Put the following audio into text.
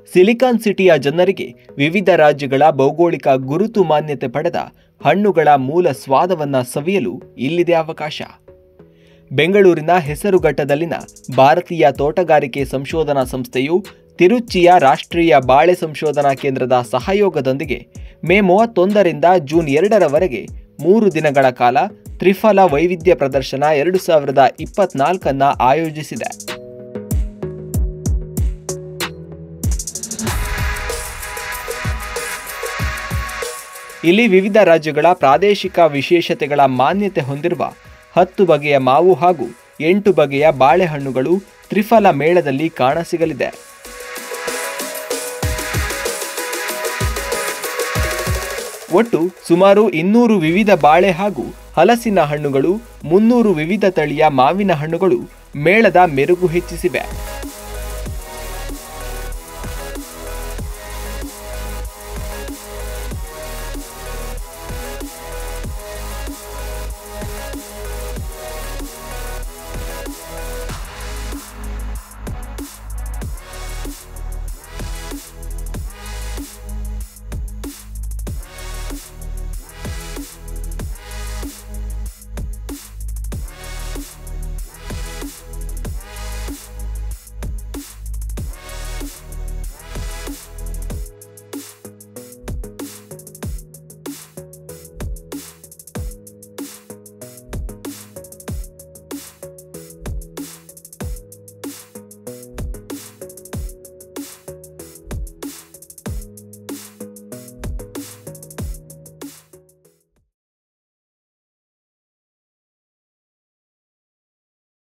silicon ಸಿಟಿಯ ಜನರಿಗೆ ವಿವಿಧ ರಾಜ್ಯಗಳ ಭೌಗೋಳಿಕ ಗುರುತು ಮಾನ್ಯತೆ ಪಡೆದ ಹಣ್ಣುಗಳ ಮೂಲ ಸ್ವಾದವನ್ನ ಸವಿಯಲು ಇಲ್ಲಿದೆ ಅವಕಾಶ ಬೆಂಗಳೂರಿನ ಹೆಸರುಘಟ್ಟದಲ್ಲಿನ ಭಾರತೀಯ ತೋಟಗಾರಿಕೆ ಸಂಶೋಧನಾ ಸಂಸ್ಥೆಯು ತಿರುಚಿಯ ರಾಷ್ಟ್ರೀಯ ಬಾಳೆ ಸಂಶೋಧನಾ ಕೇಂದ್ರದ ಸಹಯೋಗದೊಂದಿಗೆ ಮೇ ಮೂವತ್ತೊಂದರಿಂದ ಜೂನ್ ಎರಡರವರೆಗೆ ಮೂರು ದಿನಗಳ ಕಾಲ ತ್ರಿಫಲ ವೈವಿಧ್ಯ ಪ್ರದರ್ಶನ ಎರಡು ಸಾವಿರದ ಇಪ್ಪತ್ನಾಲ್ಕನ್ನ ಆಯೋಜಿಸಿದೆ ಇಲ್ಲಿ ವಿವಿಧ ರಾಜ್ಯಗಳ ಪ್ರಾದೇಶಿಕ ವಿಶೇಷತೆಗಳ ಮಾನ್ಯತೆ ಹೊಂದಿರುವ ಹತ್ತು ಬಗೆಯ ಮಾವು ಹಾಗೂ ಎಂಟು ಬಗೆಯ ಬಾಳೆಹಣ್ಣುಗಳು ತ್ರಿಫಲ ಮೇಳದಲ್ಲಿ ಕಾಣಸಿಗಲಿದೆ ಒಟ್ಟು ಸುಮಾರು ಇನ್ನೂರು ವಿವಿಧ ಬಾಳೆ ಹಾಗೂ ಹಲಸಿನ ಹಣ್ಣುಗಳು ಮುನ್ನೂರು ವಿವಿಧ ತಳಿಯ ಮಾವಿನ ಹಣ್ಣುಗಳು ಮೇಳದ ಮೆರುಗು ಹೆಚ್ಚಿಸಿವೆ